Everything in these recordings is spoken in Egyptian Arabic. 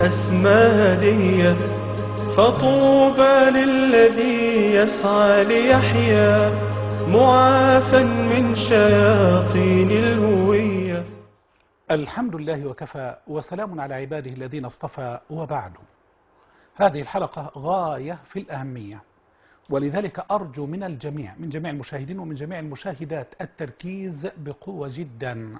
أسمى هدية فطوبى للذي يسعى ليحيا معافى من شياطين الهوية الحمد لله وكفى وسلام على عباده الذين اصطفى وبعد هذه الحلقة غاية في الأهمية ولذلك أرجو من الجميع من جميع المشاهدين ومن جميع المشاهدات التركيز بقوة جدا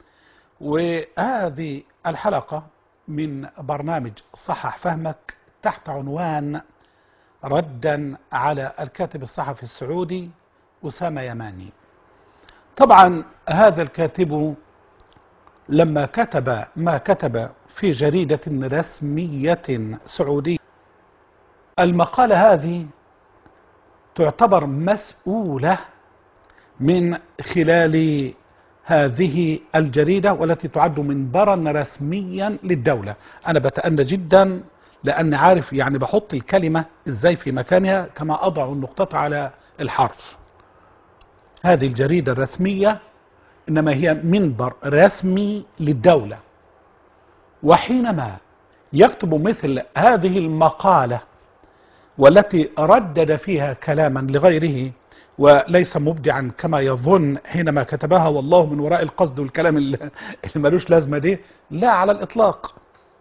وهذه الحلقة من برنامج صحح فهمك تحت عنوان ردا على الكاتب الصحفي السعودي أسامة يماني طبعا هذا الكاتب لما كتب ما كتب في جريدة رسمية سعودية المقالة هذه تعتبر مسؤولة من خلال هذه الجريدة والتي تعد منبرا رسميا للدولة أنا بتأنى جدا لأني عارف يعني بحط الكلمة إزاي في مكانها كما أضع النقطة على الحرف هذه الجريدة الرسمية إنما هي منبر رسمي للدولة وحينما يكتب مثل هذه المقالة والتي ردد فيها كلاما لغيره وليس مبدعا كما يظن حينما كتبها والله من وراء القصد والكلام اللي ملوش لازمة دي لا على الإطلاق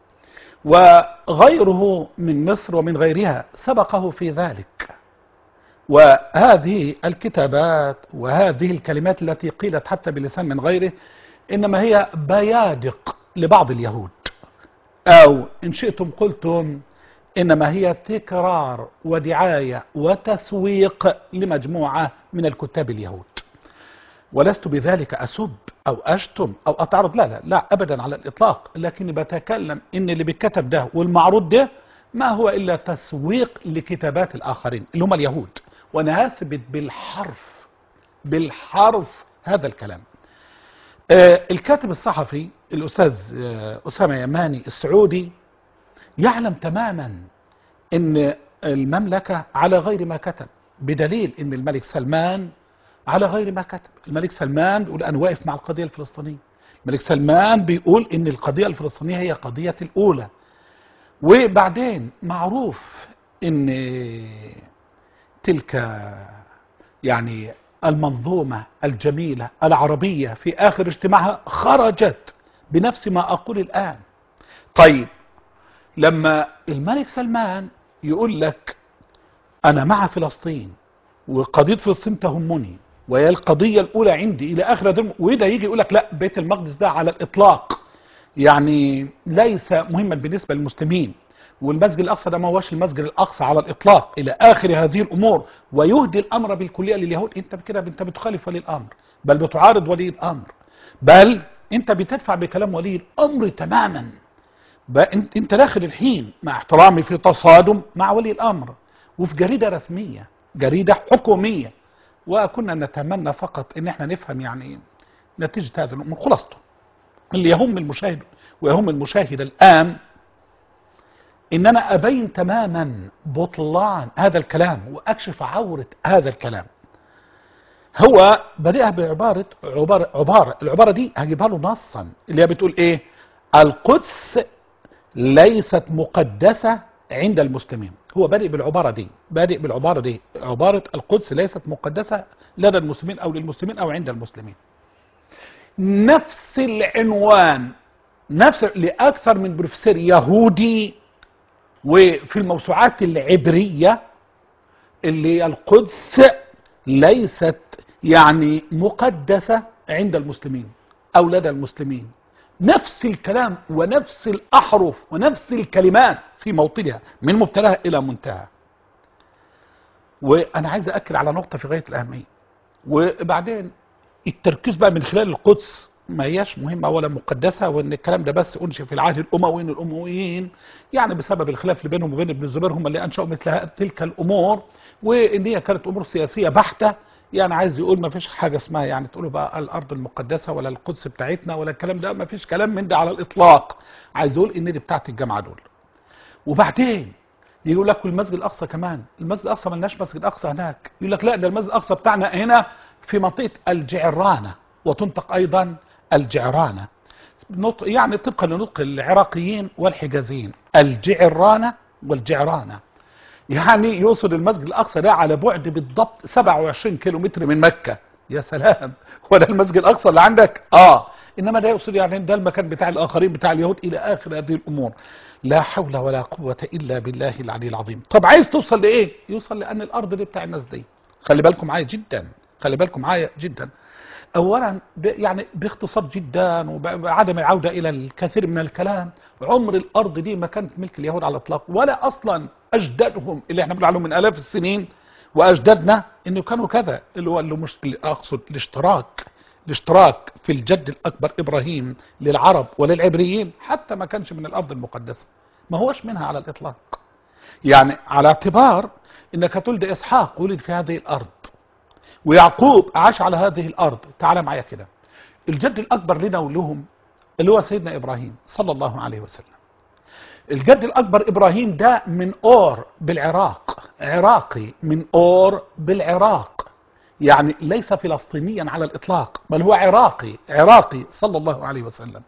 وغيره من مصر ومن غيرها سبقه في ذلك وهذه الكتابات وهذه الكلمات التي قيلت حتى بلسان من غيره إنما هي بيادق لبعض اليهود أو إن شئتم قلتم إنما هي تكرار ودعاية وتسويق لمجموعة من الكتاب اليهود ولست بذلك أسب أو أشتم أو أتعرض لا لا لا أبدا على الإطلاق لكني بتكلم إن اللي بيتكتب ده والمعروض ده ما هو إلا تسويق لكتابات الآخرين اللي هم اليهود وأنا هثبت بالحرف بالحرف هذا الكلام آه الكاتب الصحفي الأستاذ آه أسامة يماني السعودي يعلم تماما ان المملكة على غير ما كتب بدليل ان الملك سلمان على غير ما كتب الملك سلمان بيقول انا واقف مع القضية الفلسطينية الملك سلمان بيقول ان القضية الفلسطينية هي قضية الاولى وبعدين معروف ان تلك يعني المنظومة الجميلة العربية في اخر اجتماعها خرجت بنفس ما اقول الان طيب لما الملك سلمان يقول لك أنا مع فلسطين وقضية فلسطين تهمني وهي القضية الأولى عندي إلى آخر هذا وده يجي يقول لك لا بيت المقدس ده على الإطلاق يعني ليس مهما بالنسبة للمسلمين والمسجد الأقصى ده ما هوش المسجد الأقصى على الإطلاق إلى آخر هذه الأمور ويهدي الأمر بالكلية لليهود أنت كده أنت بتخالف ولي الأمر بل بتعارض ولي الأمر بل أنت بتدفع بكلام ولي الأمر تماما انت انت داخل الحين مع احترامي في تصادم مع ولي الامر وفي جريده رسميه جريده حكوميه وكنا نتمنى فقط ان احنا نفهم يعني نتيجه هذا الامر خلاصته اللي يهم المشاهد ويهم المشاهد الان ان انا ابين تماما بطلان هذا الكلام واكشف عوره هذا الكلام هو بدأها بعبارة عبارة, عبارة العبارة دي هجيبها له نصا اللي هي بتقول ايه القدس ليست مقدسة عند المسلمين هو بادئ بالعبارة دي بادئ بالعبارة دي عبارة القدس ليست مقدسة لدى المسلمين أو للمسلمين أو عند المسلمين نفس العنوان نفس لأكثر من بروفيسور يهودي وفي الموسوعات العبرية اللي القدس ليست يعني مقدسة عند المسلمين أو لدى المسلمين نفس الكلام ونفس الأحرف ونفس الكلمات في موطنها من مبتلها إلى منتهى وأنا عايز أكد على نقطة في غاية الأهمية وبعدين التركيز بقى من خلال القدس ما هياش مهمة ولا مقدسة وان الكلام ده بس انشئ في العهد الاموي ان الامويين يعني بسبب الخلاف اللي بينهم وبين ابن الزبير هم اللي انشأوا مثل تلك الامور وان هي كانت امور سياسية بحتة يعني عايز يقول ما فيش حاجة اسمها يعني تقولوا بقى الأرض المقدسة ولا القدس بتاعتنا ولا الكلام ده ما فيش كلام من ده على الإطلاق عايز يقول إن دي بتاعت الجامعة دول وبعدين يقول لك المسجد الأقصى كمان المسجد الأقصى ملناش مسجد أقصى هناك يقول لك لا ده المسجد الأقصى بتاعنا هنا في منطقة الجعرانة وتنطق أيضا الجعرانة نطق يعني طبقا لنطق العراقيين والحجازيين الجعرانة والجعرانة يعني يوصل المسجد الأقصى ده على بعد بالضبط 27 كيلو متر من مكة يا سلام وده المسجد الأقصى اللي عندك آه إنما ده يوصل يعني ده المكان بتاع الآخرين بتاع اليهود إلى آخر هذه الأمور لا حول ولا قوة إلا بالله العلي العظيم طب عايز توصل لإيه يوصل لأن الأرض دي بتاع الناس دي خلي بالكم معايا جدا خلي بالكم معايا جدا اولا ب- يعني باختصار جدا وبعدم العوده الى الكثير من الكلام عمر الارض دي ما كانت ملك اليهود على الاطلاق ولا اصلا اجدادهم اللي احنا بنقول عليهم من الاف السنين واجدادنا انه كانوا كذا اللي هو اللي مش اللي اقصد الاشتراك الاشتراك في الجد الاكبر ابراهيم للعرب وللعبريين حتى ما كانش من الارض المقدسه ما هوش منها على الاطلاق يعني على اعتبار انك تولد اسحاق ولد في هذه الارض ويعقوب عاش على هذه الارض تعال معايا كده الجد الاكبر لنا ولهم اللي هو سيدنا ابراهيم صلى الله عليه وسلم الجد الاكبر ابراهيم ده من اور بالعراق عراقي من اور بالعراق يعني ليس فلسطينيا على الاطلاق بل هو عراقي عراقي صلى الله عليه وسلم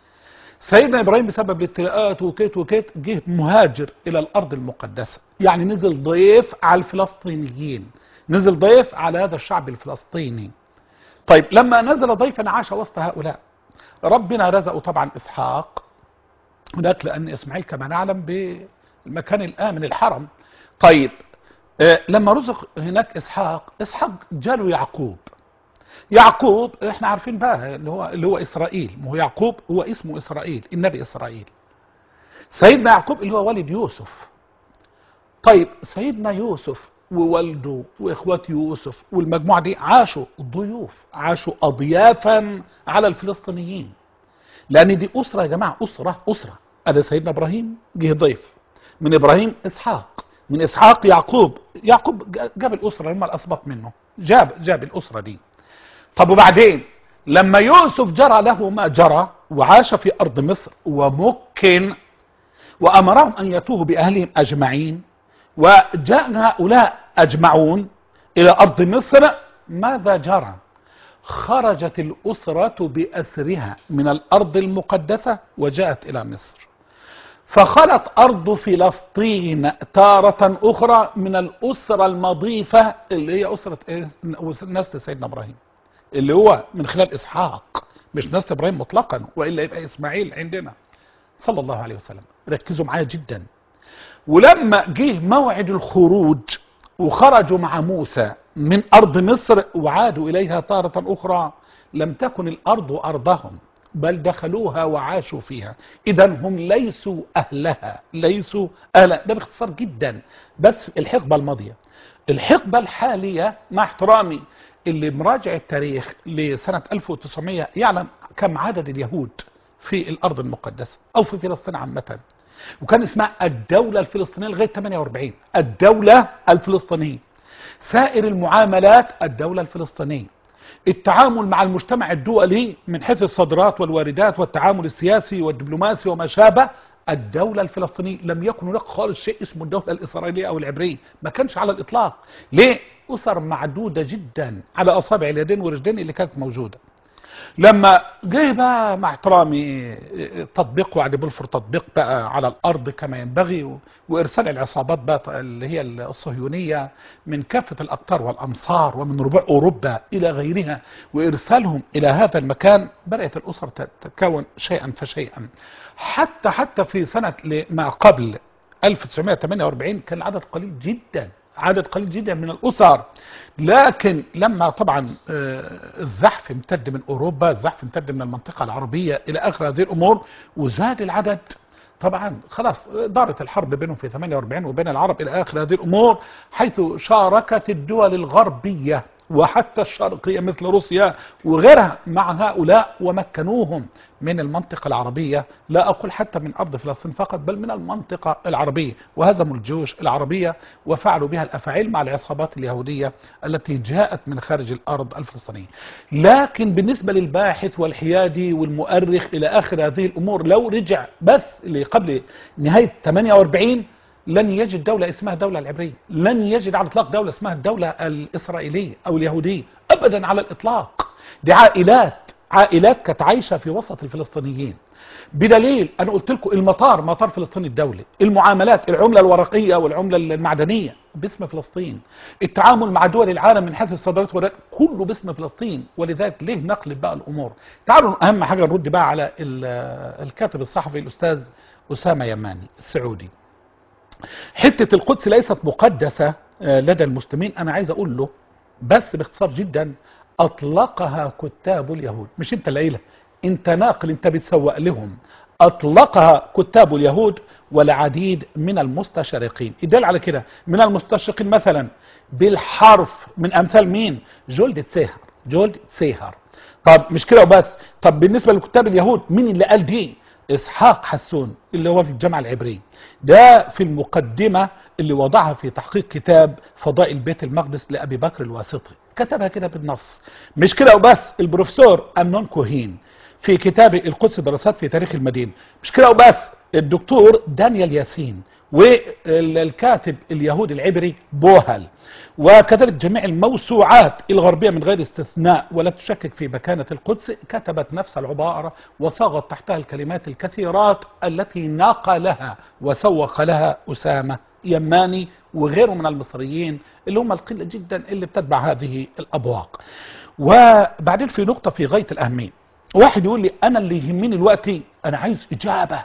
سيدنا ابراهيم بسبب الابتلاءات وكيت وكيت جه مهاجر الى الارض المقدسه يعني نزل ضيف على الفلسطينيين نزل ضيف على هذا الشعب الفلسطيني طيب لما نزل ضيفا عاش وسط هؤلاء ربنا رزقه طبعا اسحاق هناك لان اسماعيل كما نعلم بالمكان الامن الحرم طيب آه، لما رزق هناك اسحاق اسحاق جاله يعقوب يعقوب احنا عارفين بقى اللي هو اللي هو اسرائيل ما هو يعقوب هو اسمه اسرائيل النبي اسرائيل سيدنا يعقوب اللي هو والد يوسف طيب سيدنا يوسف ووالده واخوات يوسف والمجموعه دي عاشوا ضيوف عاشوا اضيافا على الفلسطينيين لان دي اسره يا جماعه اسره اسره ادي سيدنا ابراهيم جه ضيف من ابراهيم اسحاق من اسحاق يعقوب يعقوب جاب الاسره هم الاسباط منه جاب جاب الاسره دي طب وبعدين لما يوسف جرى له ما جرى وعاش في ارض مصر ومكن وامرهم ان يتوهوا باهلهم اجمعين وجاء هؤلاء اجمعون الى ارض مصر ماذا جرى خرجت الاسره باسرها من الارض المقدسه وجاءت الى مصر فخلت ارض فلسطين تاره اخرى من الاسره المضيفه اللي هي اسره إيه؟ نسل سيدنا ابراهيم اللي هو من خلال اسحاق مش نسل ابراهيم مطلقا والا يبقى اسماعيل عندنا صلى الله عليه وسلم ركزوا معايا جدا ولما جه موعد الخروج وخرجوا مع موسى من ارض مصر وعادوا اليها تاره اخرى لم تكن الارض ارضهم بل دخلوها وعاشوا فيها اذا هم ليسوا اهلها ليسوا اهلها ده باختصار جدا بس الحقبه الماضيه الحقبه الحاليه مع احترامي اللي مراجع التاريخ لسنه 1900 يعلم كم عدد اليهود في الارض المقدسه او في فلسطين عامه وكان اسمها الدولة الفلسطينية لغاية 48 الدولة الفلسطينية سائر المعاملات الدولة الفلسطينية التعامل مع المجتمع الدولي من حيث الصادرات والواردات والتعامل السياسي والدبلوماسي وما شابه الدولة الفلسطينية لم يكن هناك خالص شيء اسمه الدولة الإسرائيلية أو العبرية ما كانش على الإطلاق ليه؟ أسر معدودة جدا على أصابع اليدين والرجلين اللي كانت موجودة لما جه بقى مع احترامي تطبيق وعد بلفور تطبيق بقى على الارض كما ينبغي و- وارسال العصابات بقى اللي هي الصهيونيه من كافه الاقطار والامصار ومن ربوع اوروبا الى غيرها وارسالهم الى هذا المكان بدات الاسر تتكون شيئا فشيئا حتى حتى في سنه ل- ما قبل 1948 كان العدد قليل جدا عدد قليل جدا من الاسر لكن لما طبعا آه، الزحف امتد من اوروبا الزحف امتد من المنطقه العربيه الى اخر هذه الامور وزاد العدد طبعا خلاص دارت الحرب بينهم في 48 وبين العرب الى اخر هذه الامور حيث شاركت الدول الغربيه وحتى الشرقيه مثل روسيا وغيرها مع هؤلاء ومكنوهم من المنطقه العربيه لا اقول حتى من ارض فلسطين فقط بل من المنطقه العربيه وهزموا الجيوش العربيه وفعلوا بها الافاعيل مع العصابات اليهوديه التي جاءت من خارج الارض الفلسطينيه. لكن بالنسبه للباحث والحيادي والمؤرخ الى اخر هذه الامور لو رجع بس لقبل نهايه 48 لن يجد دولة اسمها دولة العبرية لن يجد على الإطلاق دولة اسمها الدولة الإسرائيلية أو اليهودية أبدا على الإطلاق دي عائلات عائلات كانت عايشة في وسط الفلسطينيين بدليل انا قلت لكم المطار مطار فلسطين الدولي المعاملات العملة الورقية والعملة المعدنية باسم فلسطين التعامل مع دول العالم من حيث الصادرات والرد كله باسم فلسطين ولذلك ليه نقلب بقى الامور تعالوا اهم حاجة نرد بقى على ال- الكاتب الصحفي الاستاذ اسامة يماني السعودي حتة القدس ليست مقدسة آه، لدى المسلمين انا عايز اقول له بس باختصار جدا اطلقها كتاب اليهود مش انت اللي قايلها انت ناقل انت بتسوق لهم اطلقها كتاب اليهود والعديد من المستشرقين يدل على كده من المستشرقين مثلا بالحرف من امثال مين جولد سيهر جولد سيهر طب مش كده وبس طب بالنسبة لكتاب اليهود مين اللي قال دي اسحاق حسون اللي هو في الجامعة العبرية ده في المقدمة اللي وضعها في تحقيق كتاب فضائل بيت المقدس لأبي بكر الواسطي كتبها كده بالنص مش كده وبس البروفيسور أمنون كوهين في كتاب القدس دراسات في تاريخ المدينة مش كده وبس الدكتور دانيال ياسين والكاتب اليهودي العبري بوهل وكذلك جميع الموسوعات الغربية من غير استثناء ولا تشكك في مكانة القدس كتبت نفس العبارة وصاغت تحتها الكلمات الكثيرات التي نقلها وسوق لها أسامة يماني وغيره من المصريين اللي هم القلة جدا اللي بتتبع هذه الأبواق وبعدين في نقطة في غاية الأهمية واحد يقول لي أنا اللي يهمني دلوقتي أنا عايز إجابة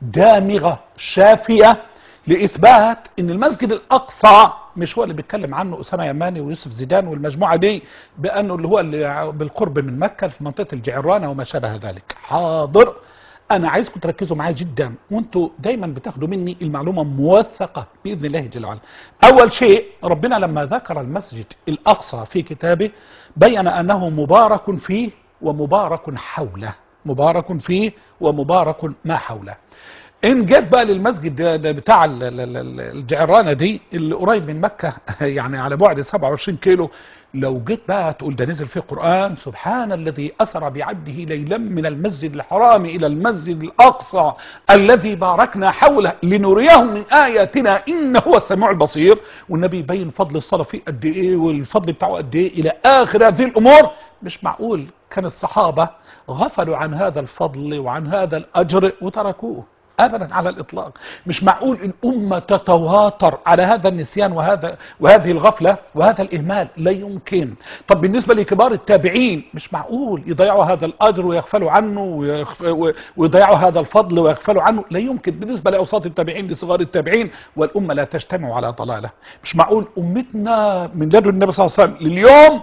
دامغة شافية لإثبات أن المسجد الأقصى مش هو اللي بيتكلم عنه أسامة يماني ويوسف زيدان والمجموعة دي بأنه اللي هو اللي بالقرب من مكة في منطقة الجعرانة وما شابه ذلك حاضر أنا عايزكم تركزوا معايا جدا وانتوا دايما بتاخدوا مني المعلومة موثقة بإذن الله جل وعلا أول شيء ربنا لما ذكر المسجد الأقصى في كتابه بين أنه مبارك فيه ومبارك حوله مبارك فيه ومبارك ما حوله ان جيت بقى للمسجد ده ده بتاع ال- ال- ال- الجعرانه دي اللي قريب من مكه يعني على بعد 27 كيلو لو جيت بقى تقول ده نزل فيه قران سبحان الذي اسرى بعبده ليلا من المسجد الحرام الى المسجد الاقصى الذي باركنا حوله لنريه من اياتنا انه هو السميع البصير والنبي يبين فضل الصلاه فيه قد ايه والفضل بتاعه قد ايه الى اخر هذه الامور مش معقول كان الصحابه غفلوا عن هذا الفضل وعن هذا الاجر وتركوه ابدا على الاطلاق مش معقول الامه تتواتر على هذا النسيان وهذا وهذه الغفله وهذا الاهمال لا يمكن طب بالنسبه لكبار التابعين مش معقول يضيعوا هذا الاجر ويغفلوا عنه ويخف و- ويضيعوا هذا الفضل ويغفلوا عنه لا يمكن بالنسبه لاوساط التابعين لصغار التابعين والامه لا تجتمع على ضلاله مش معقول امتنا من لدن النبي صلى الله عليه وسلم لليوم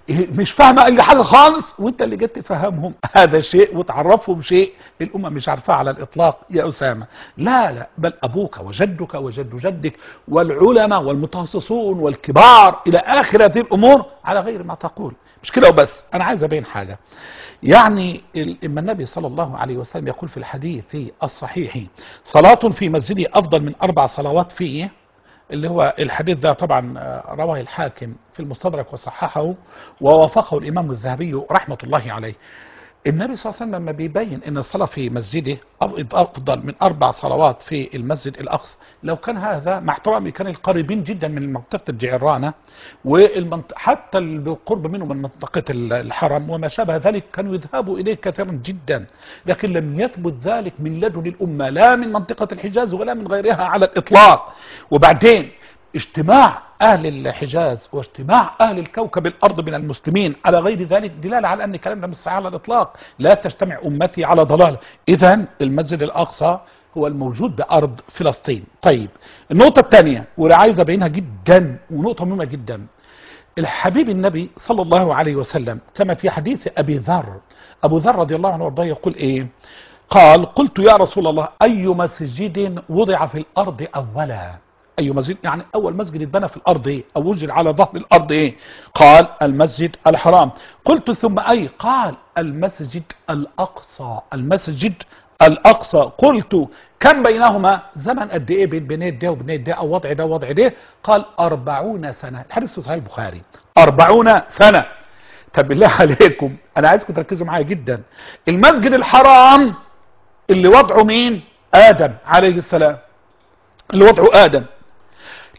مش فاهمه اي حاجه خالص وانت اللي جيت تفهمهم هذا شيء وتعرفهم شيء الامه مش عارفاه على الاطلاق يا اسامه لا لا بل ابوك وجدك وجد جدك والعلماء والمتخصصون والكبار الى اخر هذه الامور على غير ما تقول مش كده وبس انا عايز ابين حاجه يعني ال- اما النبي صلى الله عليه وسلم يقول في الحديث الصحيح صلاه في مسجدي افضل من اربع صلوات فيه اللي هو الحديث ده طبعا آه، رواه الحاكم في المستدرك وصححه ووافقه الإمام الذهبي رحمة الله عليه النبي صلى الله عليه وسلم لما بيبين ان الصلاة في مسجده أف- افضل من اربع صلوات في المسجد الاقصى لو كان هذا مع احترامي كان القريبين جدا من منطقة الجعرانة والمنطقة حتى القرب منه من منطقة ال- الحرم وما شابه ذلك كانوا يذهبوا اليه كثيرا جدا لكن لم يثبت ذلك من لدن الامة لا من منطقة الحجاز ولا من غيرها على الاطلاق وبعدين اجتماع أهل الحجاز واجتماع أهل الكوكب الأرض من المسلمين على غير ذلك دلالة على أن كلامنا مش صحيح على الإطلاق لا تجتمع أمتي على ضلال إذا المسجد الأقصى هو الموجود بأرض فلسطين طيب النقطة الثانية واللي عايز أبينها جدا ونقطة مهمة جدا الحبيب النبي صلى الله عليه وسلم كما في حديث أبي ذر أبو ذر رضي الله عنه وارضاه يقول إيه قال قلت يا رسول الله أي مسجد وضع في الأرض أولا أي مسجد يعني أول مسجد اتبنى في الأرض إيه أو وجد على ظهر الأرض إيه قال المسجد الحرام قلت ثم أي قال المسجد الأقصى المسجد الأقصى قلت كم بينهما زمن قد إيه بين بنيت ده وبنيت ده أو وضع ده ووضع ده قال أربعون سنة الحديث في صحيح البخاري أربعون سنة طب بالله عليكم أنا عايزكم تركزوا معايا جدا المسجد الحرام اللي وضعه مين آدم عليه السلام اللي وضعه آدم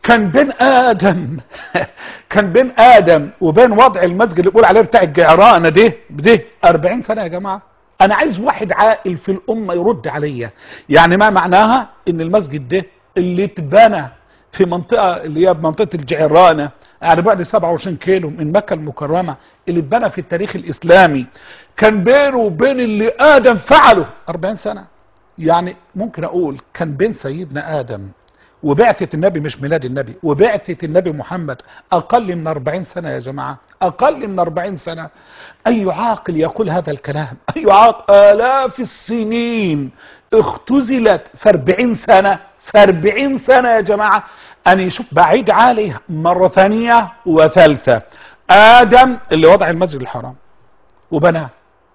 كان بين ادم كان بين ادم وبين وضع المسجد اللي بيقول عليه بتاع الجعرانه ده ده 40 سنه يا جماعه انا عايز واحد عاقل في الامه يرد عليا يعني ما معناها ان المسجد ده اللي اتبنى في منطقه اللي هي منطقه الجعرانه على بعد 27 كيلو من مكه المكرمه اللي اتبنى في التاريخ الاسلامي كان بينه وبين اللي ادم فعله 40 سنه يعني ممكن اقول كان بين سيدنا ادم وبعثة النبي مش ميلاد النبي وبعثة النبي محمد أقل من 40 سنة يا جماعة أقل من 40 سنة أي عاقل يقول هذا الكلام أي عاقل آلاف السنين اختزلت في 40 سنة في 40 سنة يا جماعة أنا شوف بعيد عليه مرة ثانية وثالثة آدم اللي وضع المسجد الحرام وبناه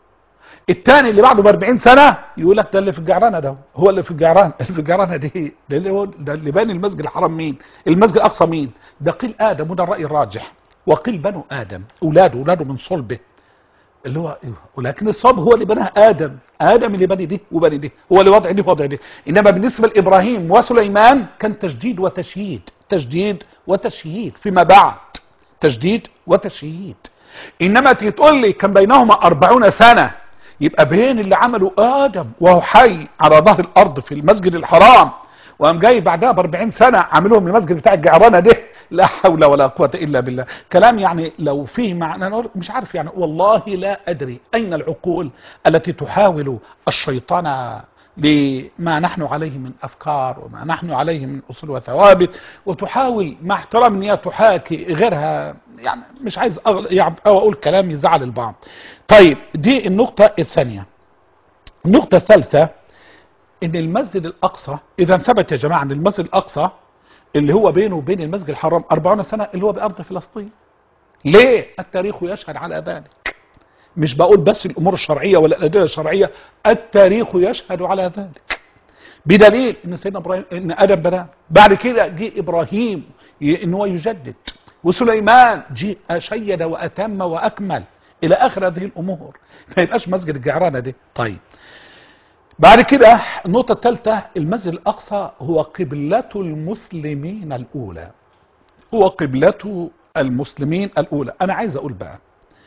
الثاني اللي بعده ب 40 سنه يقول لك ده اللي في الجعرانه ده هو اللي في الجعران اللي في الجعرانه دي ده اللي هو ده اللي باني المسجد الحرام مين المسجد الاقصى مين ده قيل ادم وده الراي الراجح وقيل بنو ادم اولاده اولاده من صلبه اللي هو ولكن الصلب هو اللي بناه ادم ادم اللي بني دي وبني دي هو اللي وضع دي وضع دي انما بالنسبه لابراهيم وسليمان كان تجديد وتشييد تجديد وتشييد فيما بعد تجديد وتشييد انما تيجي تقول لي كان بينهما أربعون سنه يبقى بين اللي عمله ادم وهو حي على ظهر الارض في المسجد الحرام وقام جاي بعدها ب 40 سنه عاملهم المسجد بتاع الجعرانه ده لا حول ولا قوه الا بالله كلام يعني لو فيه معنى أنا مش عارف يعني والله لا ادري اين العقول التي تحاول الشيطان لما نحن عليه من افكار وما نحن عليه من اصول وثوابت وتحاول مع احترام ان هي تحاكي غيرها يعني مش عايز أغل... يعني أو اقول كلام يزعل البعض طيب دي النقطه الثانيه النقطه الثالثه ان المسجد الاقصى اذا ثبت يا جماعه ان المسجد الاقصى اللي هو بينه وبين المسجد الحرام 40 سنه اللي هو بارض فلسطين ليه التاريخ يشهد على ذلك مش بقول بس الامور الشرعيه ولا الادله الشرعيه التاريخ يشهد على ذلك بدليل ان سيدنا ابراهيم ان ادم بناه بعد كده جه ابراهيم ي- ان هو يجدد وسليمان جه شيد واتم واكمل الى اخر هذه الامور ما يبقاش مسجد الجعرانه دي طيب بعد كده النقطة الثالثة المسجد الأقصى هو قبلة المسلمين الأولى هو قبلة المسلمين الأولى أنا عايز أقول بقى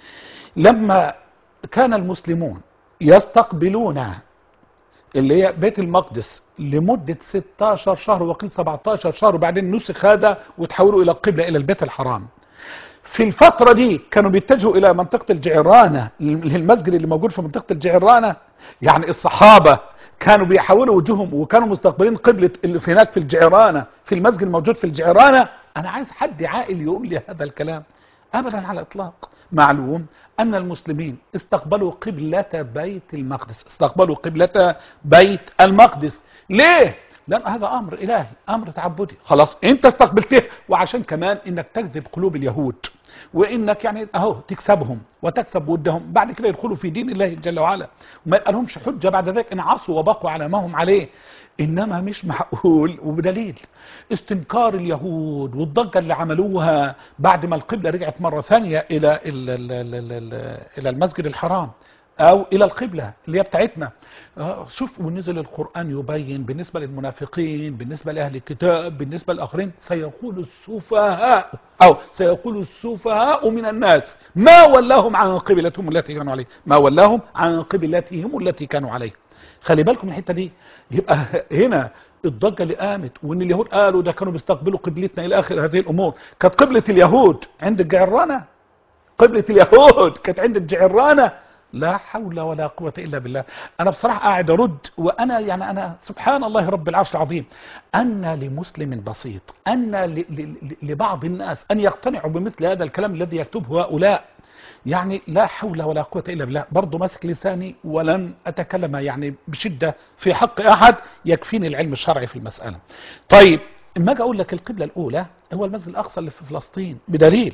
لما كان المسلمون يستقبلون اللي هي بيت المقدس لمدة 16 شهر وقيل 17 شهر وبعدين نسخ هذا وتحولوا إلى القبلة إلى البيت الحرام في الفترة دي كانوا بيتجهوا إلى منطقة الجعرانة للمسجد اللي موجود في منطقة الجعرانة يعني الصحابة كانوا بيحولوا وجوههم وكانوا مستقبلين قبلة اللي في هناك في الجعرانة في المسجد الموجود في الجعرانة أنا عايز حد عاقل يقول لي هذا الكلام أبدا على الإطلاق معلوم أن المسلمين استقبلوا قبلة بيت المقدس استقبلوا قبلة بيت المقدس ليه؟ لأن هذا أمر إلهي أمر تعبدي خلاص أنت استقبلته وعشان كمان إنك تجذب قلوب اليهود وإنك يعني أهو تكسبهم وتكسب ودهم بعد كده يدخلوا في دين الله جل وعلا وما يبقى لهمش حجة بعد ذلك إن عصوا وبقوا على ما هم عليه إنما مش معقول وبدليل استنكار اليهود والضجة اللي عملوها بعد ما القبلة رجعت مرة ثانية إلى ال- ال- ال- ال- ال- إلى المسجد الحرام أو إلى القبلة اللي هي بتاعتنا آه، شوف ونزل القرآن يبين بالنسبة للمنافقين بالنسبة لأهل الكتاب بالنسبة للآخرين سيقول السفهاء أو سيقول السفهاء من الناس ما ولاهم عن قبلتهم التي كانوا عليه ما ولاهم عن قبلتهم التي كانوا عليه خلي بالكم من الحته دي يبقى هنا الضجه اللي قامت وان اليهود قالوا ده كانوا بيستقبلوا قبلتنا الى اخر هذه الامور كانت قبله اليهود عند الجعرانه قبله اليهود كانت عند الجعرانه لا حول ولا قوة إلا بالله أنا بصراحة قاعد أرد وأنا يعني أنا سبحان الله رب العرش العظيم أن لمسلم بسيط أن ل- ل- ل- لبعض الناس أن يقتنعوا بمثل هذا الكلام الذي يكتبه هؤلاء يعني لا حول ولا قوة إلا بالله برضو ماسك لساني ولن أتكلم يعني بشدة في حق أحد يكفيني العلم الشرعي في المسألة طيب اما اجي اقول لك القبلة الأولى هو المسجد الأقصى اللي في فلسطين بدليل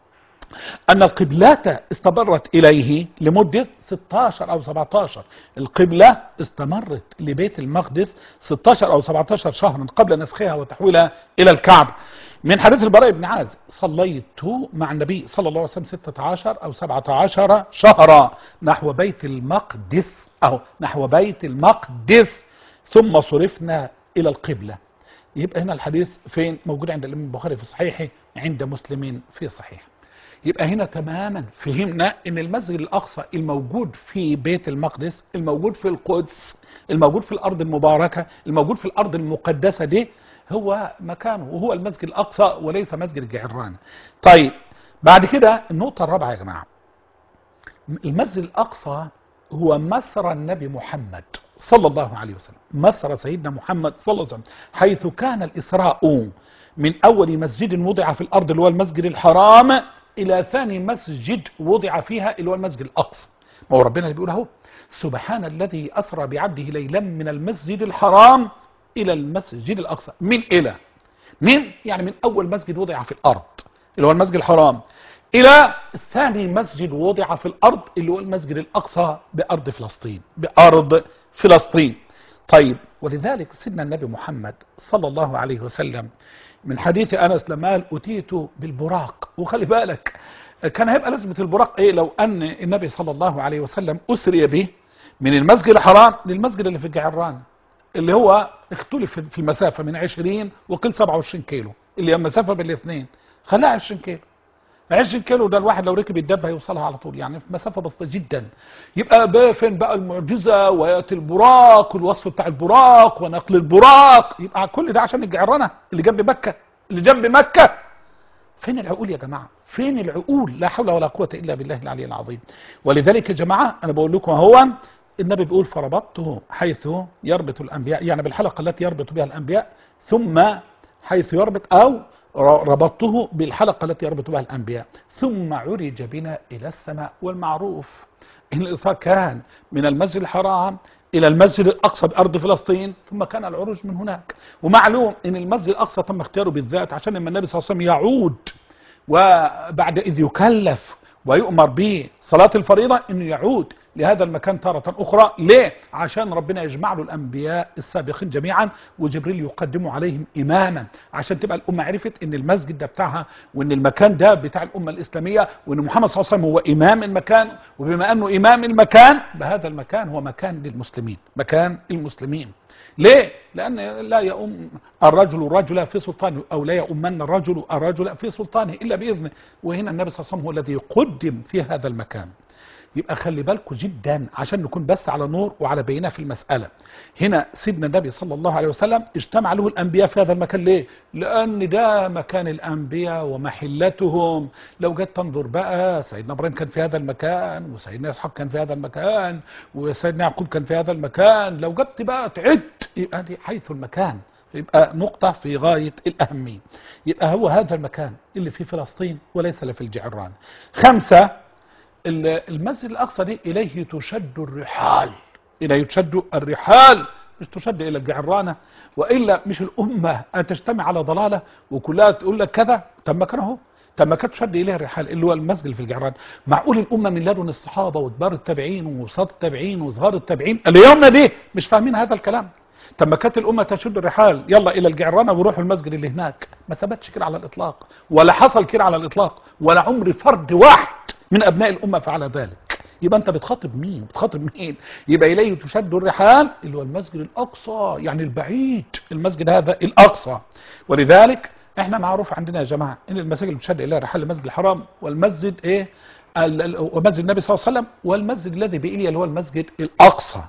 أن القبلة استمرت إليه لمدة 16 أو 17 القبلة استمرت لبيت المقدس 16 أو 17 شهرا قبل نسخها وتحويلها إلى الكعبة من حديث البراء بن عازب صليت مع النبي صلى الله عليه وسلم 16 أو 17 شهرا نحو بيت المقدس أو نحو بيت المقدس ثم صرفنا إلى القبلة يبقى هنا الحديث فين موجود عند الإمام البخاري في صحيحه عند مسلم في صحيح يبقى هنا تماما فهمنا ان المسجد الاقصى الموجود في بيت المقدس الموجود في القدس الموجود في الارض المباركه الموجود في الارض المقدسه دي هو مكانه وهو المسجد الاقصى وليس مسجد الجعرانه طيب بعد كده النقطه الرابعه يا جماعه المسجد الاقصى هو مسرى النبي محمد صلى الله عليه وسلم مسرى سيدنا محمد صلى الله عليه وسلم حيث كان الاسراء من اول مسجد وضع في الارض اللي هو المسجد الحرام الى ثاني مسجد وضع فيها اللي هو المسجد الاقصى ما هو ربنا اللي بيقول اهو سبحان الذي اسرى بعبده ليلا من المسجد الحرام الى المسجد الاقصى من الى من يعني من اول مسجد وضع في الارض اللي هو المسجد الحرام الى ثاني مسجد وضع في الارض اللي هو المسجد الاقصى بارض فلسطين بارض فلسطين طيب ولذلك سيدنا النبي محمد صلى الله عليه وسلم من حديث انس لما قال اتيت بالبراق وخلي بالك كان هيبقى لازمه البراق ايه لو ان النبي صلى الله عليه وسلم اسري به من المسجد الحرام للمسجد اللي في الجعران اللي هو اختلف في المسافه من 20 وقيل 27 كيلو اللي هي المسافه بين الاثنين خلاها 20 كيلو 20 كيلو ده الواحد لو ركب الدب هيوصلها على طول يعني في مسافه بسيطه جدا يبقى بقى فين بقى المعجزه وياتي البراق والوصف بتاع البراق ونقل البراق يبقى كل ده عشان الجعرانه اللي جنب مكه اللي جنب مكه فين العقول يا جماعه فين العقول لا حول ولا قوه الا بالله العلي العظيم ولذلك يا جماعه انا بقول لكم هو النبي بيقول فربطته حيث يربط الانبياء يعني بالحلقه التي يربط بها الانبياء ثم حيث يربط او ربطته بالحلقة التي يربط بها الأنبياء ثم عرج بنا إلى السماء والمعروف إن الإصرار كان من المسجد الحرام إلى المسجد الأقصى بأرض فلسطين ثم كان العروج من هناك ومعلوم إن المسجد الأقصى تم اختياره بالذات عشان لما النبي صلى الله عليه وسلم يعود وبعد إذ يكلف ويؤمر به صلاة الفريضة إنه يعود لهذا المكان تارة أخرى ليه؟ عشان ربنا يجمع له الأنبياء السابقين جميعا وجبريل يقدم عليهم إماما عشان تبقى الأمة عرفت إن المسجد ده بتاعها وإن المكان ده بتاع الأمة الإسلامية وإن محمد صلى الله عليه وسلم هو إمام المكان وبما أنه إمام المكان بهذا المكان هو مكان للمسلمين مكان المسلمين ليه؟ لأن لا يؤم الرجل رجلا في سلطانه أو لا يؤمن الرجل الرجل في سلطانه إلا بإذنه وهنا النبي صلى الله عليه وسلم هو الذي قدم في هذا المكان يبقى خلي بالكم جدا عشان نكون بس على نور وعلى بينه في المسألة هنا سيدنا النبي صلى الله عليه وسلم اجتمع له الأنبياء في هذا المكان ليه لأن ده مكان الأنبياء ومحلتهم لو جيت تنظر بقى سيدنا إبراهيم كان في هذا المكان وسيدنا إسحاق كان في هذا المكان وسيدنا يعقوب كان في هذا المكان لو جبت بقى تعد يبقى دي حيث المكان يبقى نقطة في غاية الأهمية يبقى هو هذا المكان اللي في فلسطين وليس اللي في الجعران خمسة المسجد الأقصى دي إليه تشد الرحال إليه تشد الرحال مش تشد إلى الجعرانة وإلا مش الأمة أن تجتمع على ضلالة وكلها تقول لك كذا طب ما كان اهو طب ما كانت تشد إليه الرحال اللي هو المسجد اللي في الجعران معقول الأمة من لدن الصحابة وكبار التابعين ووساط التابعين وصغار التابعين اليومنا دي مش فاهمين هذا الكلام طب ما كانت الأمة تشد الرحال يلا إلى الجعرانة وروحوا المسجد اللي هناك ما ثبتش كده على الإطلاق ولا حصل كده على الإطلاق ولا عمر فرد واحد من أبناء الأمة فعل ذلك يبقى أنت بتخاطب مين بتخاطب مين يبقى إليه تشد الرحال اللي هو المسجد الأقصى يعني البعيد المسجد هذا الأقصى ولذلك احنا معروف عندنا يا جماعة ان المساجد اللي بتشد اليها الرحال المسجد الحرام والمسجد ايه ومسجد النبي صلى الله عليه وسلم والمسجد الذي بإيليا اللي هو المسجد الأقصى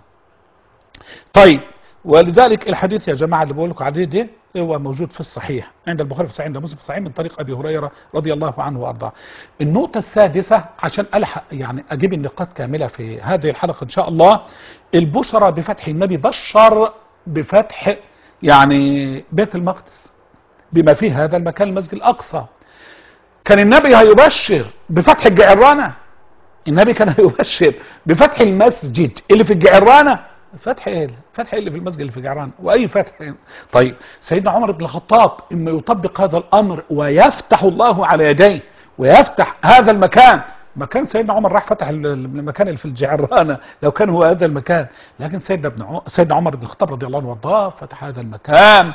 طيب ولذلك الحديث يا جماعة اللي بقول لكم عليه ده هو موجود في الصحيح عند البخاري في الصحيح عند مسلم في الصحيح من طريق ابي هريره رضي الله عنه وارضاه. النقطه السادسه عشان الحق يعني اجيب النقاط كامله في هذه الحلقه ان شاء الله البشرى بفتح النبي بشر بفتح يعني بيت المقدس بما فيه هذا المكان المسجد الاقصى. كان النبي هيبشر بفتح الجعرانه النبي كان هيبشر بفتح المسجد اللي في الجعرانه فتح ايه فتح اللي في المسجد اللي في جعران واي فتح طيب سيدنا عمر بن الخطاب اما يطبق هذا الامر ويفتح الله على يديه ويفتح هذا المكان مكان سيدنا عمر راح فتح المكان اللي في الجعرانة لو كان هو هذا المكان لكن سيدنا ابن عمر سيدنا عمر بن الخطاب رضي الله عنه وارضاه فتح هذا المكان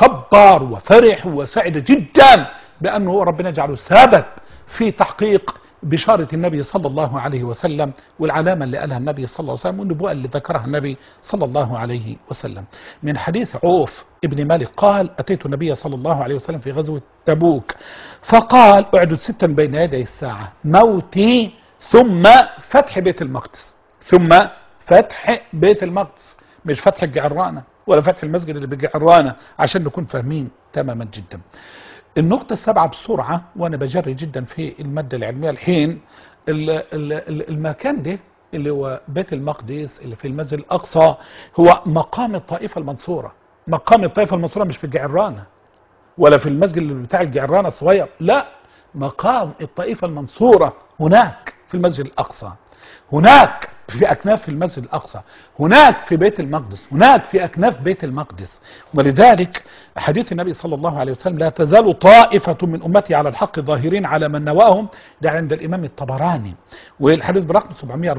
وكبر وفرح وسعد جدا بانه هو ربنا يجعله سبب في تحقيق بشارة النبي صلى الله عليه وسلم والعلامة اللي قالها النبي صلى الله عليه وسلم والنبوءة اللي ذكرها النبي صلى الله عليه وسلم من حديث عوف ابن مالك قال أتيت النبي صلى الله عليه وسلم في غزوة تبوك فقال اعدد ستا بين يدي الساعة موتي ثم فتح بيت المقدس ثم فتح بيت المقدس مش فتح الجعرانة ولا فتح المسجد اللي بالجعرانة عشان نكون فاهمين تماما جدا النقطة السابعة بسرعة وأنا بجري جدا في المادة العلمية الحين ال- ال- ال- المكان ده اللي هو بيت المقدس اللي في المسجد الأقصى هو مقام الطائفة المنصورة مقام الطائفة المنصورة مش في الجعرانة ولا في المسجد اللي بتاع الجعرانة الصغير لا مقام الطائفة المنصورة هناك في المسجد الأقصى هناك في أكناف المسجد الأقصى هناك في بيت المقدس هناك في أكناف بيت المقدس ولذلك حديث النبي صلى الله عليه وسلم لا تزال طائفة من أمتي على الحق ظاهرين على من نواهم ده عند الإمام الطبراني والحديث برقم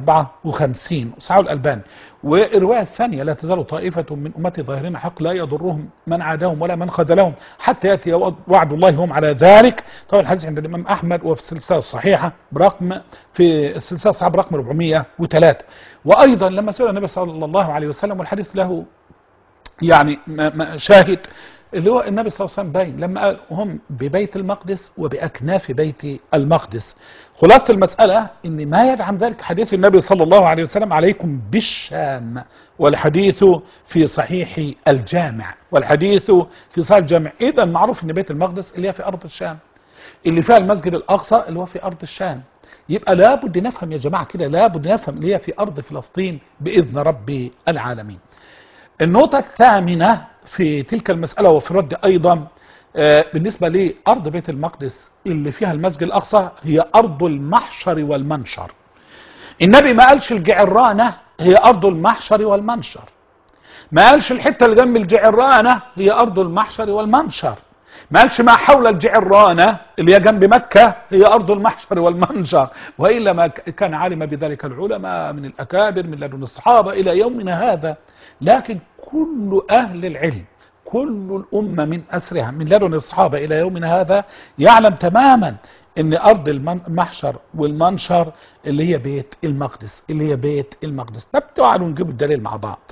754 صحيح الألباني والرواية الثانية لا تزال طائفة من أمتي ظاهرين حق لا يضرهم من عاداهم ولا من خذلهم حتى يأتي وعد الله هم على ذلك طبعا الحديث عند الإمام أحمد وفي السلسلة الصحيحة برقم في السلسلة الصحيحة برقم 403 وأيضا لما سئل النبي صلى الله عليه وسلم والحديث له يعني ما- ما- شاهد اللي هو النبي صلى الله عليه وسلم باين لما قال هم ببيت المقدس وبأكناف بيت المقدس خلاصة المسألة ان ما يدعم ذلك حديث النبي صلى الله عليه وسلم عليكم بالشام والحديث في صحيح الجامع والحديث في صحيح الجامع اذا معروف ان بيت المقدس اللي هي في ارض الشام اللي فيها المسجد الاقصى اللي هو في ارض الشام يبقى لابد نفهم يا جماعة كده لابد نفهم اللي هي في ارض فلسطين باذن رب العالمين النقطة الثامنة في تلك المسألة وفي الرد أيضا آه، بالنسبة لأرض بيت المقدس اللي فيها المسجد الأقصى هي أرض المحشر والمنشر النبي ما قالش الجعرانة هي أرض المحشر والمنشر ما قالش الحتة اللي جنب الجعرانة هي أرض المحشر والمنشر ما قالش ما حول الجعرانة اللي هي جنب مكة هي أرض المحشر والمنشر وإلا ما ك- كان علم بذلك العلماء من الأكابر من لدن الصحابة إلى يومنا هذا لكن كل أهل العلم كل الأمة من أسرها من لدن الصحابة إلى يومنا هذا يعلم تماما ان ارض المن- المحشر والمنشر اللي هي بيت المقدس اللي هي بيت المقدس طب تعالوا نجيب الدليل مع بعض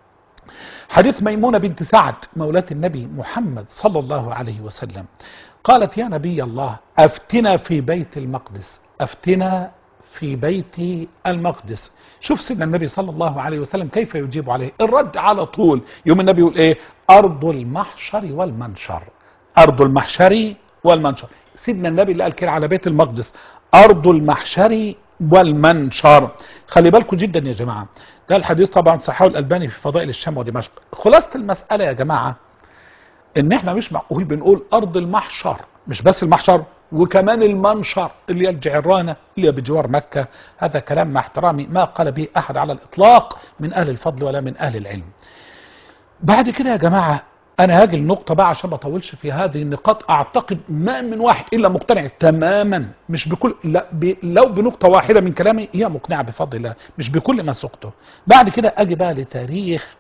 حديث ميمونة بنت سعد مولاة النبي محمد صلى الله عليه وسلم قالت يا نبي الله أفتنا في بيت المقدس أفتنا في بيت المقدس شوف سيدنا النبي صلى الله عليه وسلم كيف يجيب عليه الرد على طول يوم النبي يقول ايه أرض المحشر والمنشر أرض المحشر والمنشر سيدنا النبي اللي قال كده على بيت المقدس أرض المحشر والمنشر خلي بالكم جدا يا جماعة ده الحديث طبعا صححه الألباني في فضائل الشام ودمشق خلاصة المسألة يا جماعة ان احنا مش معقول بنقول ارض المحشر مش بس المحشر وكمان المنشر اللي هي الجعرانة اللي هي بجوار مكة هذا كلام مع احترامي ما قال به احد على الاطلاق من اهل الفضل ولا من اهل العلم بعد كده يا جماعة انا هاجي النقطة بقى عشان ما اطولش في هذه النقاط اعتقد ما من واحد الا مقتنع تماما مش بكل لا ب... لو بنقطة واحدة من كلامي هي مقنعة بفضل الله مش بكل ما سقته بعد كده اجي بقى لتاريخ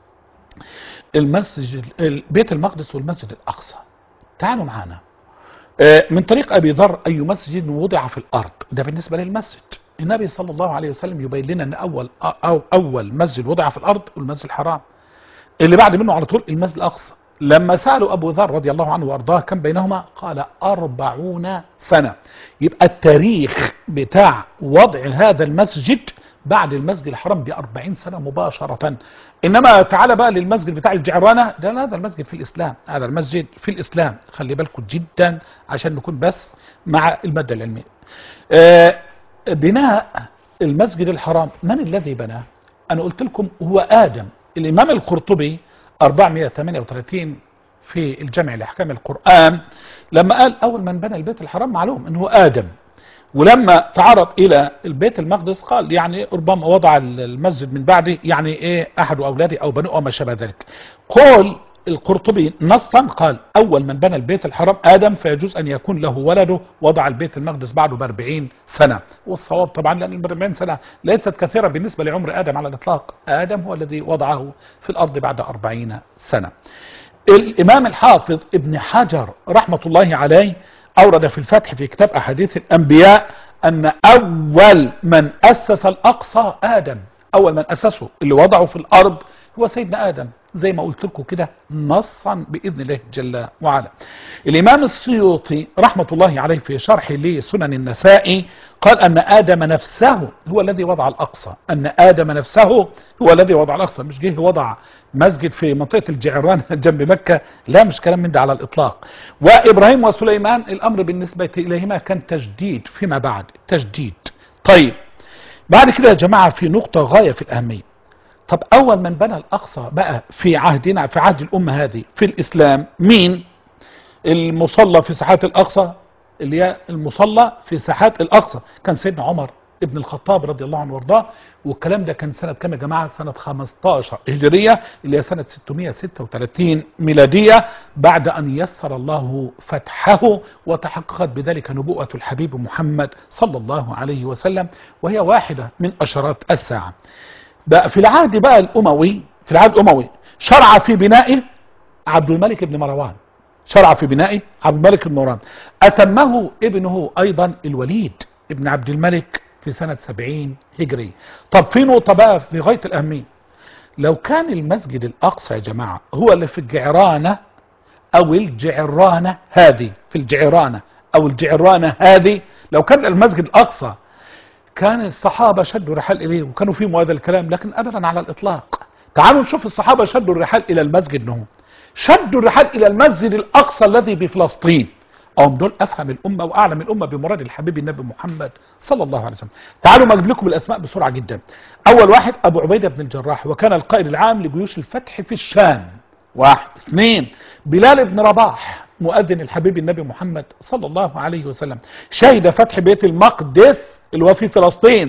المسجد بيت المقدس والمسجد الأقصى تعالوا معانا آه، من طريق أبي ذر أي مسجد وضع في الأرض ده بالنسبة للمسجد النبي صلى الله عليه وسلم يبين لنا أن أول, أو أول مسجد وضع في الأرض المسجد الحرام اللي بعد منه على طول المسجد الأقصى لما سألوا أبو ذر رضي الله عنه وأرضاه كم بينهما قال أربعون سنة يبقى التاريخ بتاع وضع هذا المسجد بعد المسجد الحرام بأربعين سنة مباشرة إنما تعالى بقى للمسجد بتاع الجعرانة ده لا، هذا المسجد في الإسلام هذا المسجد في الإسلام خلي بالكم جدا عشان نكون بس مع المادة العلمية آه، بناء المسجد الحرام من الذي بناه أنا قلت لكم هو آدم الإمام القرطبي 438 في الجامع لأحكام القرآن لما قال أول من بنى البيت الحرام معلوم أنه آدم ولما تعرض الى البيت المقدس قال يعني ربما وضع المسجد من بعده يعني ايه احد اولاده او بنوه وما شابه ذلك قول القرطبي نصا قال اول من بنى البيت الحرام ادم فيجوز ان يكون له ولده وضع البيت المقدس بعده ب 40 سنه والصواب طبعا لان ال 40 سنه ليست كثيره بالنسبه لعمر ادم على الاطلاق ادم هو الذي وضعه في الارض بعد 40 سنه الامام الحافظ ابن حجر رحمه الله عليه أورد في الفتح في كتاب أحاديث الأنبياء أن أول من أسس الأقصى آدم أول من أسسه اللي وضعه في الأرض هو سيدنا آدم زي ما قلت لكم كده نصا بإذن الله جل وعلا الإمام السيوطي رحمة الله عليه في شرح لسنن النسائي قال أن آدم نفسه هو الذي وضع الأقصى أن آدم نفسه هو الذي وضع الأقصى مش جه وضع مسجد في منطقة الجعران جنب مكة لا مش كلام من ده على الإطلاق وإبراهيم وسليمان الأمر بالنسبة إليهما كان تجديد فيما بعد تجديد طيب بعد كده يا جماعة في نقطة غاية في الأهمية طب أول من بنى الأقصى بقى في عهدنا في عهد الأمة هذه في الإسلام مين المصلى في ساحات الأقصى اللي هي المصلى في ساحات الأقصى كان سيدنا عمر ابن الخطاب رضي الله عنه وارضاه والكلام ده كان سنة كام يا جماعة سنة 15 هجرية اللي هي سنة 636 ميلادية بعد أن يسر الله فتحه وتحققت بذلك نبوءة الحبيب محمد صلى الله عليه وسلم وهي واحدة من أشرات الساعة بقى في العهد بقى الأموي في العهد الأموي شرع في بنائه عبد الملك بن مروان شرع في بنائه عبد الملك بن مروان أتمه ابنه أيضا الوليد ابن عبد الملك في سنة 70 هجري طب في نقطة بقى في غاية الأهمية لو كان المسجد الأقصى يا جماعة هو اللي في الجعرانة أو الجعرانة هذه في الجعرانة أو الجعرانة هذه لو كان المسجد الأقصى كان الصحابة شدوا الرحال إليه وكانوا فيهم هذا الكلام لكن أبدا على الإطلاق تعالوا نشوف الصحابة شدوا الرحال إلى المسجد نهم شدوا الرحال إلى المسجد الأقصى الذي بفلسطين أو دول أفهم الأمة وأعلم الأمة بمراد الحبيب النبي محمد صلى الله عليه وسلم تعالوا ما أجيب لكم الأسماء بسرعة جدا أول واحد أبو عبيدة بن الجراح وكان القائد العام لجيوش الفتح في الشام واحد اثنين بلال بن رباح مؤذن الحبيب النبي محمد صلى الله عليه وسلم شهد فتح بيت المقدس اللي هو في فلسطين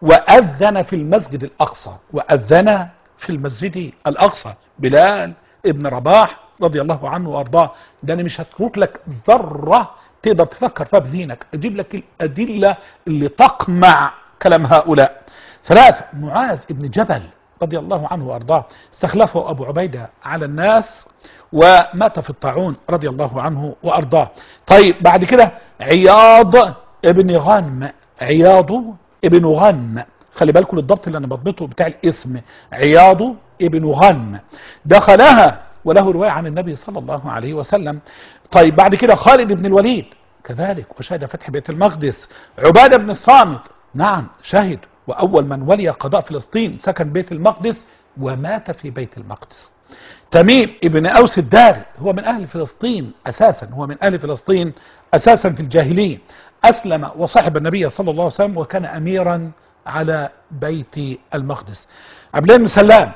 وأذن في المسجد الأقصى وأذن في المسجد الأقصى بلال ابن رباح رضي الله عنه وارضاه ده انا مش هترك لك ذره تقدر تفكر فيها بذهنك اجيب لك الادله اللي تقمع كلام هؤلاء ثلاثه معاذ ابن جبل رضي الله عنه وارضاه استخلفه ابو عبيده على الناس ومات في الطاعون رضي الله عنه وارضاه طيب بعد كده عياض ابن غنم عياض ابن غنم خلي بالكم الضبط اللي انا بضبطه بتاع الاسم عياض ابن غنم دخلها وله رواية عن النبي صلى الله عليه وسلم طيب بعد كده خالد بن الوليد كذلك وشهد فتح بيت المقدس عبادة بن الصامت نعم شهد وأول من ولي قضاء فلسطين سكن بيت المقدس ومات في بيت المقدس تميم ابن أوس الداري هو من أهل فلسطين أساسا هو من أهل فلسطين أساسا في الجاهلية أسلم وصاحب النبي صلى الله عليه وسلم وكان أميرا على بيت المقدس عبد الله بن سلام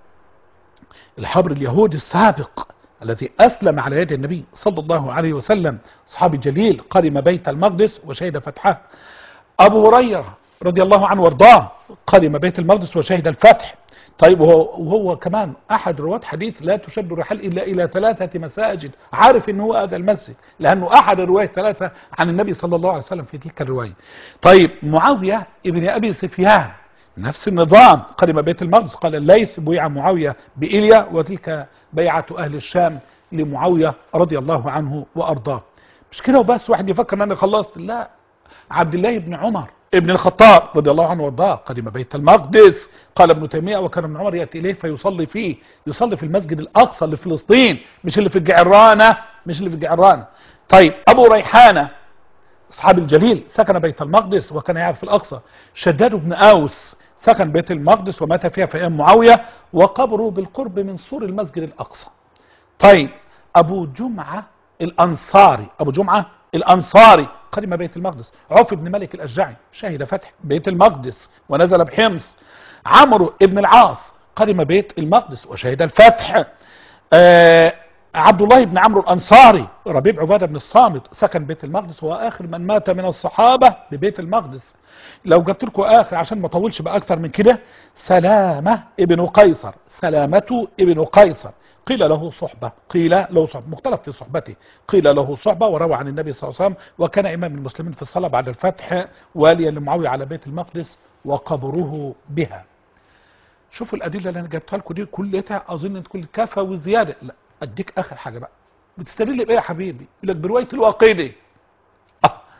الحبر اليهودي السابق الذي أسلم على يد النبي صلى الله عليه وسلم صحابي جليل قدم بيت المقدس وشهد فتحه أبو هريرة رضي الله عنه وارضاه قدم بيت المقدس وشهد الفتح طيب وهو, وهو كمان أحد رواة حديث لا تشد الرحال إلا إلى ثلاثة مساجد عارف إن هو هذا المسجد لأنه أحد الرواية ثلاثة عن النبي صلى الله عليه وسلم في تلك الرواية طيب معاوية ابن أبي سفيان نفس النظام قدم بيت المقدس قال الليث بيع معاوية بإيليا وتلك بيعة أهل الشام لمعاوية رضي الله عنه وأرضاه مش كده وبس واحد يفكر ان انا خلصت لا عبد الله بن عمر ابن الخطاب رضي الله عنه وارضاه قدم بيت المقدس قال ابن تيميه وكان ابن عمر ياتي اليه فيصلي فيه يصلي في المسجد الاقصى اللي في فلسطين مش اللي في الجعرانه مش اللي في الجعرانه طيب ابو ريحانه اصحاب الجليل سكن بيت المقدس وكان يعرف في الاقصى شداد بن اوس سكن بيت المقدس ومات فيها في ايام معاويه وقبره بالقرب من سور المسجد الاقصى طيب ابو جمعه الانصاري ابو جمعه الانصاري قدم بيت المقدس عوف بن ملك الاشجعي شهد فتح بيت المقدس ونزل بحمص عمرو بن العاص قدم بيت المقدس وشهد الفتح آه عبد الله بن عمرو الانصاري ربيب عباده بن الصامت سكن بيت المقدس واخر من مات من الصحابه ببيت المقدس لو جبت لكم اخر عشان ما اطولش بقى اكثر من كده سلامه ابن قيصر سلامه ابن قيصر قيل له صحبة قيل له صحبة مختلف في صحبته قيل له صحبة وروى عن النبي صلى الله عليه وسلم وكان إمام المسلمين في الصلاة بعد الفتح واليا لمعاوية على بيت المقدس وقبره بها شوفوا الأدلة اللي أنا جبتها لكم دي كلها أظن تكون كافة وزيادة لا أديك آخر حاجة بقى بتستدل بإيه يا حبيبي يقول لك برواية الواقدي آه.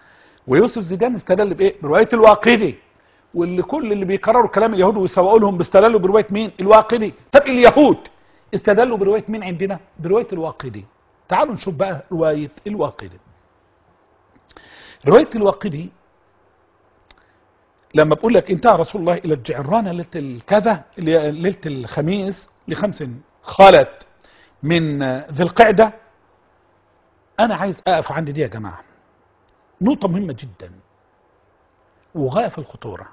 ويوسف زيدان استدل بايه بروايه الواقدي واللي كل اللي بيكرروا كلام اليهود ويسوقوا لهم بيستدلوا بروايه مين الواقدي طب اليهود استدلوا بروايه مين عندنا بروايه الواقدي تعالوا نشوف بقى روايه الواقدي روايه الواقدي لما بقول لك انتهى رسول الله الى الجعرانه ليله الكذا ليله الخميس لخمس خالت من ذي القعده انا عايز اقف عند دي يا جماعه نقطه مهمه جدا وغايه في الخطوره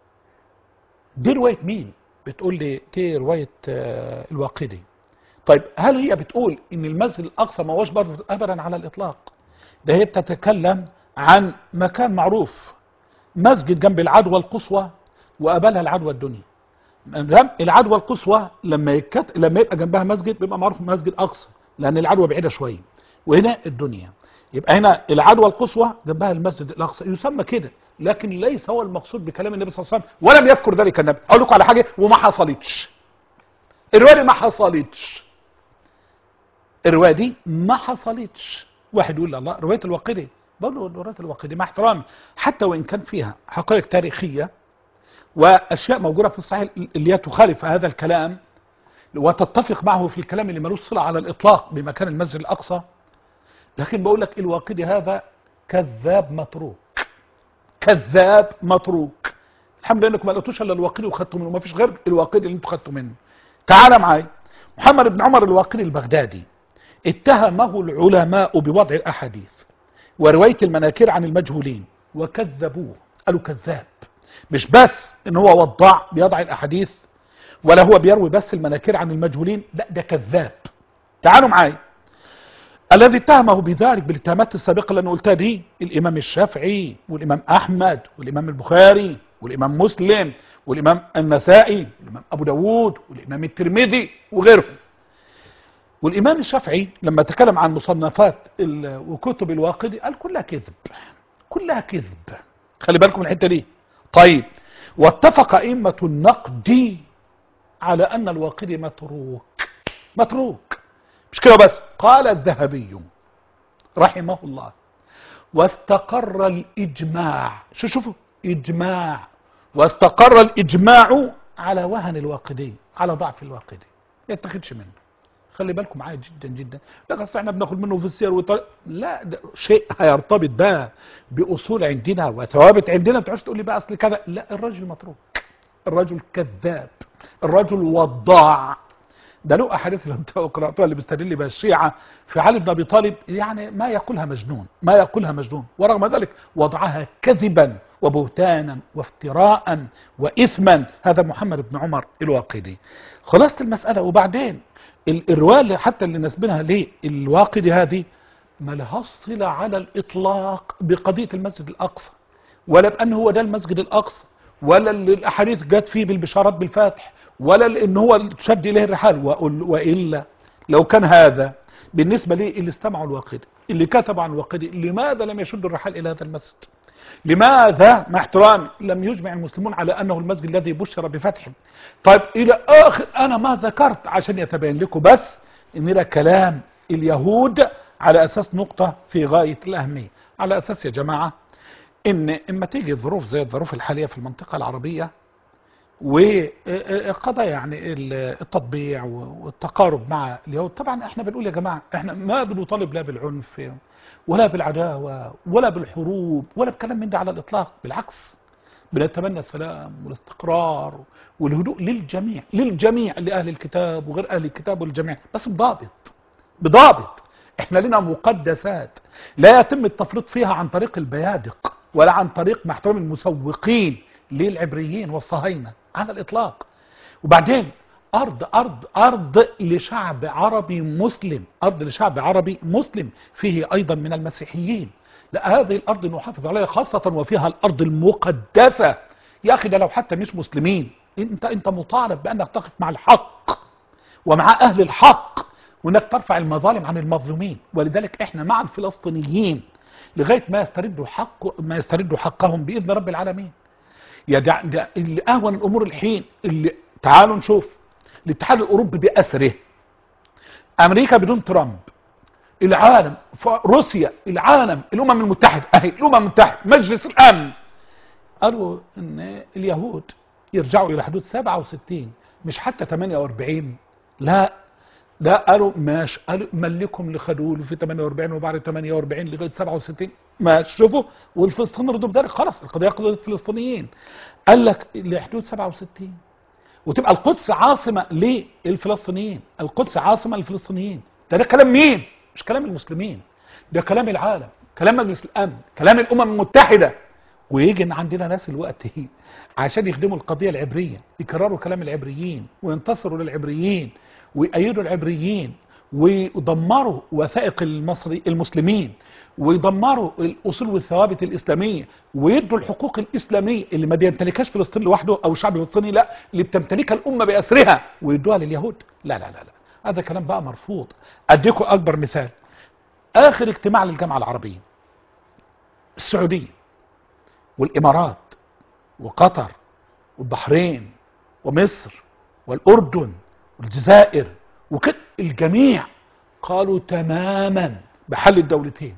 دي روايه مين بتقول لي دي روايه آه، الواقدي طيب هل هي بتقول ان المسجد الاقصى ما هوش برضه ابدا على الاطلاق ده هي بتتكلم عن مكان معروف مسجد جنب العدوى القصوى وقابلها العدوى الدنيا تمام؟ العدوى القصوى لما يكت... لما يبقى جنبها مسجد بيبقى معروف مسجد اقصى لان العدوى بعيده شويه وهنا الدنيا يبقى هنا العدوى القصوى جنبها المسجد الاقصى يسمى كده لكن ليس هو المقصود بكلام النبي صلى الله عليه وسلم ولم يذكر ذلك النبي اقول لكم على حاجه وما حصلتش الروايه دي ما حصلتش الروايه دي ما حصلتش واحد يقول الله روايه الواقدي بقول له روايه الواقدي مع احترامي حتى وان كان فيها حقائق تاريخيه واشياء موجوده في الصحيح اللي هي تخالف هذا الكلام وتتفق معه في الكلام اللي ملوش صله على الاطلاق بمكان المسجد الاقصى لكن بقول لك الواقدي هذا كذاب متروك كذاب متروك الحمد لله انكم ما لقيتوش الا الواقدي وخدتوا منه ما فيش غير الواقدي اللي انتوا خدتوا منه تعال معايا محمد بن عمر الواقدي البغدادي اتهمه العلماء بوضع الاحاديث وروايه المناكير عن المجهولين وكذبوه قالوا كذاب مش بس ان هو وضاع بيضع الاحاديث ولا هو بيروي بس المناكير عن المجهولين لا ده كذاب تعالوا معايا الذي اتهمه بذلك بالاتهامات السابقه اللي انا قلتها دي الامام الشافعي والامام احمد والامام البخاري والامام مسلم والامام النسائي والامام ابو داود والامام الترمذي وغيرهم والامام الشافعي لما تكلم عن مصنفات ال- وكتب الواقدي قال كلها كذب كلها كذب خلي بالكم من الحته دي طيب واتفق ائمه النقد على ان الواقدي متروك متروك مش كده بس قال الذهبي رحمه الله واستقر الإجماع شو شوفوا إجماع واستقر الإجماع على وهن الواقدي على ضعف الواقدي ما يتخذش منه خلي بالكم معايا جدا جدا لا اصل احنا بناخد منه في السير وطريق لا ده شيء هيرتبط بقى باصول عندنا وثوابت عندنا ما تقعدش تقول لي بقى اصل كذا لا الرجل متروك الرجل كذاب الرجل وضاع ده له احاديث لم قراتها اللي بيستدل بها الشيعه في علي بن ابي طالب يعني ما يقولها مجنون ما يقولها مجنون ورغم ذلك وضعها كذبا وبهتانا وافتراء واثما هذا محمد بن عمر الواقدي خلاصه المساله وبعدين ال- الروايه اللي حتى اللي نسبناها ليه الواقدي هذه ما لهاش صله على الاطلاق بقضيه المسجد الاقصى ولا بان هو ده المسجد الاقصى ولا اللي الاحاديث جت فيه بالبشارات بالفتح ولا ان هو شد اليه الرحال وأقول- والا لو كان هذا بالنسبه لي اللي استمعوا الواقدي اللي كتب عن الواقدي لماذا لم يشد الرحال الى هذا المسجد لماذا مع احترامي لم يجمع المسلمون على انه المسجد الذي بشر بفتحه طيب الى اخر انا ما ذكرت عشان يتبين لكم بس ان ده كلام اليهود على اساس نقطه في غايه الاهميه على اساس يا جماعه ان اما تيجي ظروف زي الظروف الحاليه في المنطقه العربيه وقضايا يعني ال- التطبيع والتقارب مع اليهود طبعا احنا بنقول يا جماعه احنا ما بنطالب لا بالعنف ولا بالعداوه ولا بالحروب ولا بكلام من ده على الاطلاق بالعكس بنتمنى السلام والاستقرار والهدوء للجميع للجميع لاهل الكتاب وغير اهل الكتاب والجميع بس بضابط بضابط احنا لنا مقدسات لا يتم التفريط فيها عن طريق البيادق ولا عن طريق مع احترام المسوقين للعبريين والصهاينه على الاطلاق وبعدين ارض ارض ارض لشعب عربي مسلم ارض لشعب عربي مسلم فيه ايضا من المسيحيين لا هذه الارض نحافظ عليها خاصه وفيها الارض المقدسه يا اخي ده لو حتى مش مسلمين انت انت مطالب بانك تقف مع الحق ومع اهل الحق وانك ترفع المظالم عن المظلومين ولذلك احنا مع الفلسطينيين لغايه ما يستردوا حق ما يستردوا حقهم باذن رب العالمين يا ده, ده اللي اهون الامور الحين اللي تعالوا نشوف الاتحاد الاوروبي باسره امريكا بدون ترامب العالم روسيا العالم الامم المتحده اهي الامم المتحده مجلس الامن قالوا ان اليهود يرجعوا الى حدود 67 مش حتى 48 لا لا قالوا ماشي قالوا ملكهم لخدول في 48 وبعد 48 لغايه 67 ماشي شوفوا والفلسطينيين ردوا بذلك خلاص القضيه قضيه الفلسطينيين قال لك لحدود 67 وتبقى القدس عاصمه للفلسطينيين القدس عاصمه للفلسطينيين ده, ده كلام مين مش كلام المسلمين ده كلام العالم كلام مجلس الامن كلام الامم المتحده ويجي عندنا ناس الوقت عشان يخدموا القضيه العبريه يكرروا كلام العبريين وينتصروا للعبريين ويأيدوا العبريين ويدمروا وثائق المصري المسلمين ويدمروا الاصول والثوابت الاسلاميه ويدوا الحقوق الاسلاميه اللي ما بيمتلكهاش فلسطين لوحده او الشعب الفلسطيني لا اللي بتمتلكها الامه باسرها ويدوها لليهود لا لا لا لا هذا كلام بقى مرفوض اديكم اكبر مثال اخر اجتماع للجامعه العربيه السعوديه والامارات وقطر والبحرين ومصر والاردن والجزائر وكده الجميع قالوا تماما بحل الدولتين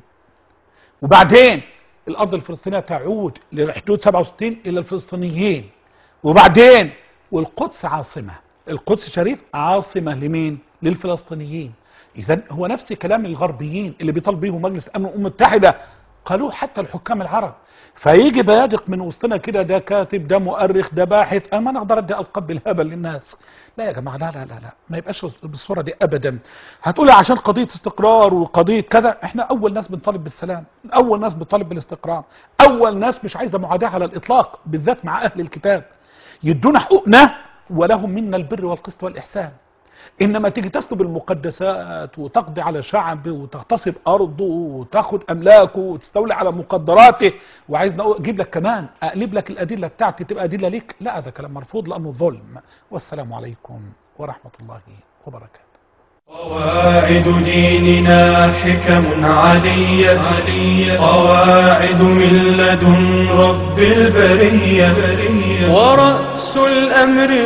وبعدين الارض الفلسطينيه تعود لحدود 67 الى الفلسطينيين وبعدين والقدس عاصمه القدس شريف عاصمه لمين للفلسطينيين اذا هو نفس كلام الغربيين اللي بيطالب بيه مجلس الامن الامم المتحده قالوه حتى الحكام العرب فيجي بيادق من وسطنا كده ده كاتب ده مؤرخ ده باحث انا ما نقدر ادي القاب بالهبل للناس لا يا جماعه لا لا لا لا ما يبقاش بالصوره دي ابدا هتقولي عشان قضيه استقرار وقضيه كذا احنا اول ناس بنطالب بالسلام اول ناس بنطالب بالاستقرار اول ناس مش عايزه معاداه على الاطلاق بالذات مع اهل الكتاب يدونا حقوقنا ولهم منا البر والقسط والاحسان انما تيجي تسلب المقدسات وتقضي على شعب وتغتصب ارضه وتاخد املاكه وتستولي على مقدراته وعايز اجيب لك كمان اقلب لك الادله بتاعتي تبقى ادله ليك لا هذا كلام مرفوض لانه ظلم والسلام عليكم ورحمه الله وبركاته قواعد ديننا حكم علية قواعد من لدن رب البرية ورأس الأمر